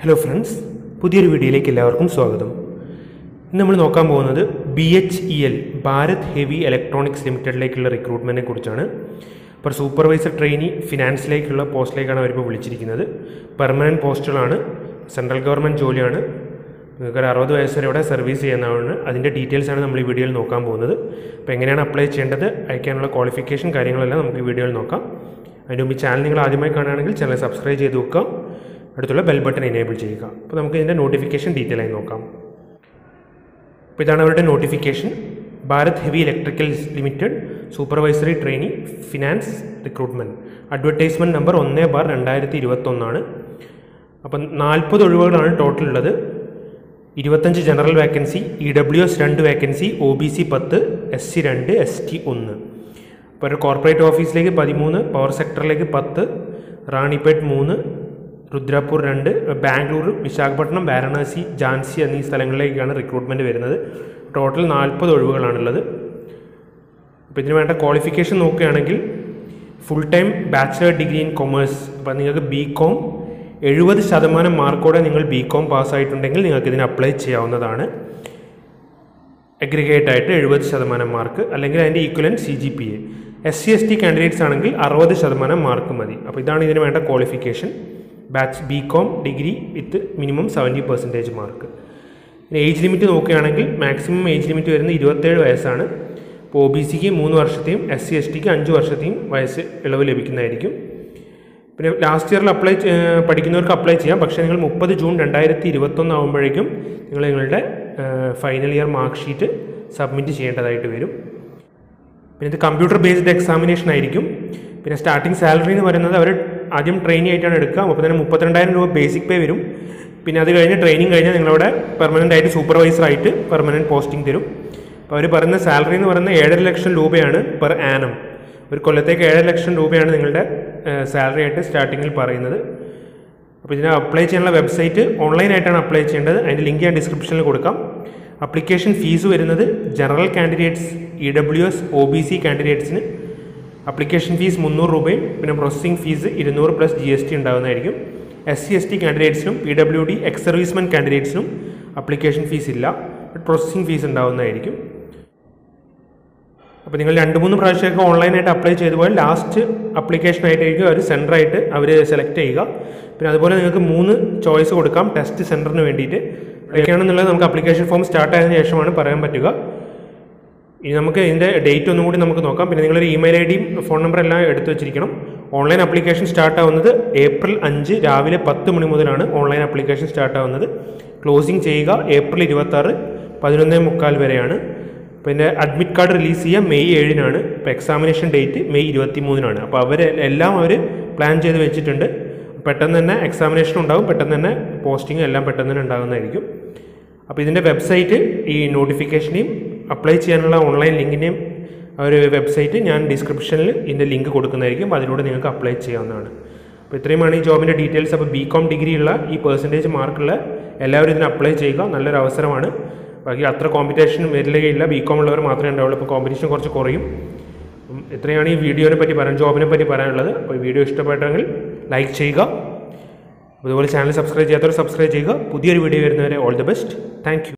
hello friends പുതിയൊരു വീഡിയോയിലേക്ക് എല്ലാവർക്കും സ്വാഗതം ഇന്ന് നമ്മൾ നോക്കാൻ പോകുന്നത് B H E L Bharat heavy electronics ലിമിറ്റഡിലേക്കുള്ള റിക്രൂട്ട്മെൻറ്റിനെ കുറിച്ചാണ് അപ്പോൾ സൂപ്പർവൈസർ ട്രെയിനി ഫിനാൻസിലേക്കുള്ള പോസ്റ്റിലേക്കാണ് അവരിപ്പോൾ വിളിച്ചിരിക്കുന്നത് പെർമനൻറ്റ് പോസ്റ്റുകളാണ് സെൻട്രൽ ഗവൺമെൻറ് ജോലിയാണ് നിങ്ങൾക്ക് ഒരു അറുപത് വയസ്സ് വരെ ഇവിടെ സർവീസ് ചെയ്യുന്നതാണ് അതിൻ്റെ ഡീറ്റെയിൽസാണ് നമ്മൾ ഈ വീഡിയോയിൽ നോക്കാൻ പോകുന്നത് അപ്പോൾ എങ്ങനെയാണ് അപ്ലൈ ചെയ്യേണ്ടത് അയക്കാനുള്ള ക്വാളിഫിക്കേഷൻ കാര്യങ്ങളെല്ലാം നമുക്ക് ഈ വീഡിയോയിൽ നോക്കാം അതിന് മുമ്പ് ഈ ചാനൽ നിങ്ങൾ ആദ്യമായി കാണുകയാണെങ്കിൽ ചാനൽ സബ്സ്ക്രൈബ് ചെയ്ത് വെക്കുക അടുത്തുള്ള ബെൽ ബട്ടൺ എനേബിൾ ചെയ്യുക അപ്പോൾ നമുക്ക് ഇതിൻ്റെ നോട്ടിഫിക്കേഷൻ ഡീറ്റെയിൽ ആയി നോക്കാം അപ്പോൾ ഇതാണ് അവരുടെ notification Bharat heavy electrical limited supervisory trainee finance recruitment advertisement number ഒന്ന് ബാർ രണ്ടായിരത്തി ഇരുപത്തൊന്നാണ് അപ്പം നാൽപ്പത് ഒഴിവുകളാണ് ടോട്ടൽ ഉള്ളത് ഇരുപത്തഞ്ച് general vacancy E W S രണ്ട് വേക്കൻസി ഒ ബി സി പത്ത് എസ് സി രണ്ട് എസ് ടി ഒന്ന് അപ്പോൾ ഒരു കോർപ്പറേറ്റ് ഓഫീസിലേക്ക് പതിമൂന്ന് പവർ സെക്ടറിലേക്ക് പത്ത് റാണിപേട്ട് മൂന്ന് രുദ്രാപൂർ രണ്ട് ബാംഗ്ലൂർ വിശാഖപട്ടണം വാരണാസി ഝാൻസി എന്നീ സ്ഥലങ്ങളിലേക്കാണ് റിക്രൂട്ട്മെൻറ്റ് വരുന്നത് ടോട്ടൽ നാൽപ്പത് ഒഴിവുകളാണുള്ളത് അപ്പോൾ ഇതിന് വേണ്ട ക്വാളിഫിക്കേഷൻ നോക്കുകയാണെങ്കിൽ full time bachelor degree in commerce അപ്പോൾ നിങ്ങൾക്ക് ബി കോം എഴുപത് ശതമാനം മാർക്കോടെ നിങ്ങൾ ബി കോം പാസ്സായിട്ടുണ്ടെങ്കിൽ നിങ്ങൾക്ക് ഇതിന് അപ്ലൈ ചെയ്യാവുന്നതാണ് അഗ്രിഗേറ്റ് ആയിട്ട് എഴുപത് ശതമാനം മാർക്ക് അല്ലെങ്കിൽ അതിൻ്റെ equivalent C G P A S C S T candidates ആണെങ്കിൽ അറുപത് ശതമാനം മാർക്ക് മതി അപ്പോൾ ഇതാണ് ഇതിന് വേണ്ട qualification batch B com degree with minimum seventy percentage mark പിന്നെ ഏജ് ലിമിറ്റ് നോക്കുകയാണെങ്കിൽ മാക്സിമം ഏജ് ലിമിറ്റ് വരുന്നത് ഇരുപത്തേഴ് വയസ്സാണ് ഇപ്പോൾ ഒ ബി സിക്ക് മൂന്ന് വർഷത്തെയും എസ് സി എസ് ടിക്ക് അഞ്ച് വർഷത്തെയും വയസ്സ് ഇളവ് ലഭിക്കുന്നതായിരിക്കും പിന്നെ ലാസ്റ്റ് ഇയറിൽ അപ്ലൈ പഠിക്കുന്നവർക്ക് അപ്ലൈ ചെയ്യാം പക്ഷേ നിങ്ങൾ മുപ്പത് ജൂൺ രണ്ടായിരത്തി ഇരുപത്തൊന്ന് ആകുമ്പോഴേക്കും നിങ്ങൾ നിങ്ങളുടെ final year mark sheet submit ചെയ്യേണ്ടതായിട്ട് വരും പിന്നെ ഇത് കമ്പ്യൂട്ടർ ബേസ്ഡ് എക്സാമിനേഷൻ ആയിരിക്കും പിന്നെ സ്റ്റാർട്ടിംഗ് സാലറി എന്ന് പറയുന്നത് അവർ ആദ്യം ട്രെയിനിങ് ആയിട്ടാണ് എടുക്കുക അപ്പോൾ തന്നെ മുപ്പത്തിരണ്ടായിരം രൂപ ബേസിക് പേ വരും പിന്നെ അത് കഴിഞ്ഞ് ട്രെയിനിങ് കഴിഞ്ഞാൽ നിങ്ങളവിടെ പെർമനൻ്റ് ആയിട്ട് സൂപ്പർവൈസർ ആയിട്ട് പെർമനൻറ്റ് പോസ്റ്റിംഗ് തരും അപ്പോൾ അവർ പറയുന്ന സാലറി എന്ന് പറയുന്നത് ഏഴര ലക്ഷം രൂപയാണ് പെർ ആനം ഒരു കൊല്ലത്തേക്ക് ഏഴര ലക്ഷം രൂപയാണ് നിങ്ങളുടെ സാലറി ആയിട്ട് സ്റ്റാർട്ടിങ്ങിൽ പറയുന്നത് അപ്പോൾ ഇതിന് അപ്ലൈ ചെയ്യാനുള്ള വെബ്സൈറ്റ് ഓൺലൈനായിട്ടാണ് അപ്ലൈ ചെയ്യേണ്ടത് അതിൻ്റെ ലിങ്ക് ഞാൻ ഡിസ്ക്രിപ്ഷനിൽ കൊടുക്കാം അപ്ലിക്കേഷൻ ഫീസ് വരുന്നത് general candidates E W S O B C കാൻഡിഡേറ്റ്സിന് അപ്ലിക്കേഷൻ ഫീസ് മുന്നൂറ് രൂപയും പിന്നെ പ്രോസസ്സിംഗ് ഫീസ് ഇരുന്നൂറ് പ്ലസ് ജി എസ് ടി ഉണ്ടാകുന്നതായിരിക്കും എസ് സി എസ് ടി കാൻഡിഡേറ്റ്സിനും P W D ex servicemen കാൻഡിഡേറ്റ്സിനും അപ്ലിക്കേഷൻ ഫീസ് ഇല്ല പ്രോസസ്സിംഗ് ഫീസ് ഉണ്ടാകുന്നതായിരിക്കും അപ്പോൾ നിങ്ങൾ രണ്ട് മൂന്ന് പ്രാവശ്യമൊക്കെ ഓൺലൈനായിട്ട് അപ്ലൈ ചെയ്തു പോയാൽ ലാസ്റ്റ് അപ്ലിക്കേഷൻ ആയിട്ടായിരിക്കും അവർ സെൻറ്ററായിട്ട് അവർ സെലക്ട് ചെയ്യുക പിന്നെ അതുപോലെ നിങ്ങൾക്ക് മൂന്ന് ചോയ്സ് കൊടുക്കാം ടെസ്റ്റ് സെൻറ്ററിന് വേണ്ടിയിട്ട് ഏതൊക്കെയാണെന്നുള്ളത് നമുക്ക് അപ്ലിക്കേഷൻ ഫോം സ്റ്റാർട്ട് ആയതിനു ശേഷമാണ് പറയാൻ പറ്റുക ഇനി നമുക്ക് ഇതിൻ്റെ ഡേറ്റ് ഒന്നും കൂടി നമുക്ക് നോക്കാം പിന്നെ നിങ്ങളൊരു ഇമെയിൽ ഐ ഡിയും ഫോൺ നമ്പർ എല്ലാം എടുത്തു വെച്ചിരിക്കണം ഓൺലൈൻ അപ്ലിക്കേഷൻ സ്റ്റാർട്ട് ആവുന്നത് ഏപ്രിൽ അഞ്ച് രാവിലെ പത്ത് മണി മുതലാണ് ഓൺലൈൻ അപ്ലിക്കേഷൻ സ്റ്റാർട്ട് ആവുന്നത് ക്ലോസിംഗ് ചെയ്യുക ഏപ്രിൽ ഇരുപത്താറ് പതിനൊന്നേ മുക്കാൽ വരെയാണ് പിന്നെ അഡ്മിറ്റ് കാർഡ് റിലീസ് ചെയ്യുക മെയ് ഏഴിനാണ് ഇപ്പോൾ എക്സാമിനേഷൻ ഡേറ്റ് മെയ് ഇരുപത്തി മൂന്നിനാണ് അപ്പോൾ അവർ എല്ലാം അവർ പ്ലാൻ ചെയ്ത് വെച്ചിട്ടുണ്ട് പെട്ടെന്ന് തന്നെ എക്സാമിനേഷൻ ഉണ്ടാകും പെട്ടെന്ന് തന്നെ പോസ്റ്റിംഗ് എല്ലാം പെട്ടെന്ന് തന്നെ ഉണ്ടാകുന്നതായിരിക്കും അപ്പോൾ ഇതിൻ്റെ വെബ്സൈറ്റ് ഈ നോട്ടിഫിക്കേഷനെയും അപ്ലൈ ചെയ്യാനുള്ള ഓൺലൈൻ ലിങ്കിൻ്റെയും ഒരു വെബ്സൈറ്റ് ഞാൻ ഡിസ്ക്രിപ്ഷനിൽ ഇതിൻ്റെ ലിങ്ക് കൊടുക്കുന്നതായിരിക്കും അപ്പോൾ അതിലൂടെ നിങ്ങൾക്ക് അപ്ലൈ ചെയ്യാവുന്നതാണ് അപ്പോൾ ഇത്രയുമാണ് ഈ ജോബിൻ്റെ ഡീറ്റെയിൽസ് അപ്പോൾ ബി കോം ഡിഗ്രി ഉള്ള ഈ പെർസെൻറ്റേജ് മാർക്കുള്ള എല്ലാവരും ഇതിന് അപ്ലൈ ചെയ്യുക നല്ലൊരു അവസരമാണ് ബാക്കി അത്ര കോമ്പറ്റീഷൻ വരികയില്ല ബി കോം ഉള്ളവർ മാത്രമേ ഉണ്ടാവുള്ളൂ അപ്പോൾ കോമ്പറ്റീഷൻ കുറച്ച് കുറയും അപ്പം ഇത്രയാണ് ഈ വീഡിയോനെ പറ്റി പറയാൻ ജോബിനെ പറ്റി പറയാനുള്ളത് അപ്പോൾ ഈ വീഡിയോ ഇഷ്ടപ്പെട്ടെങ്കിൽ ലൈക്ക് ചെയ്യുക അതുപോലെ ചാനൽ സബ്സ്ക്രൈബ് ചെയ്യാത്തവർ സബ്സ്ക്രൈബ് ചെയ്യുക പുതിയൊരു വീഡിയോ വരുന്നവരെ ഓൾ ദി ബെസ്റ്റ് താങ്ക്